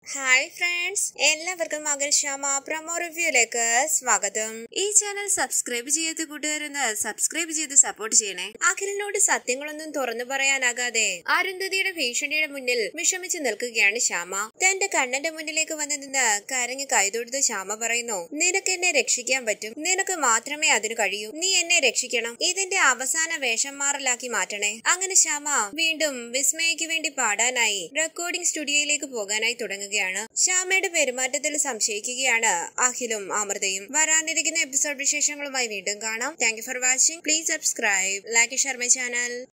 hi friends എല്ലാവർക്കും മകൾ Shyama promo റിവ്യൂയിലേക്ക് സ്വാഗതം ഈ ചാനൽ സബ്സ്ക്രൈബ് ചെയ്യാത്ത കൂട്ടുകാരെന്ന് സബ്സ്ക്രൈബ് ചെയ്ത് സപ്പോർട്ട് ചെയ്യണേ അഖിലിനോട് സത്യങ്ങളൊന്നും തുറന്നു പറയാനാകാതെ അരുന്ധതിയുടെ ഭീഷണിയുടെ മുന്നിൽ വിഷമിച്ച് നിൽക്കുകയാണ് ശ്യാമ തന്റെ കണ്ണന്റെ മുന്നിലേക്ക് വന്ന് നിന്ന് കരഞ്ഞ് കൈതൊടുത്ത് ശ്യാമ പറയുന്നു നിനക്ക് എന്നെ രക്ഷിക്കാൻ പറ്റും നിനക്ക് മാത്രമേ അതിന് കഴിയൂ നീ എന്നെ രക്ഷിക്കണം ഇതിന്റെ അവസാന വേഷം മാറലാക്കി മാറ്റണേ അങ്ങനെ ശ്യാമ വീണ്ടും വിസ്മയക്ക് വേണ്ടി പാടാനായി റെക്കോർഡിംഗ് സ്റ്റുഡിയോയിലേക്ക് പോകാനായി തുടങ്ങുകയാണ് ശ്യാമയുടെ പെരുമാറ്റത്തിൽ സംശയിക്കുകയാണ് അഖിലും അമൃതയും വരാനിരിക്കുന്ന എപ്പിസോഡ് വിശേഷങ്ങളുമായി വീണ്ടും കാണാം thank you for watching please subscribe like share my channel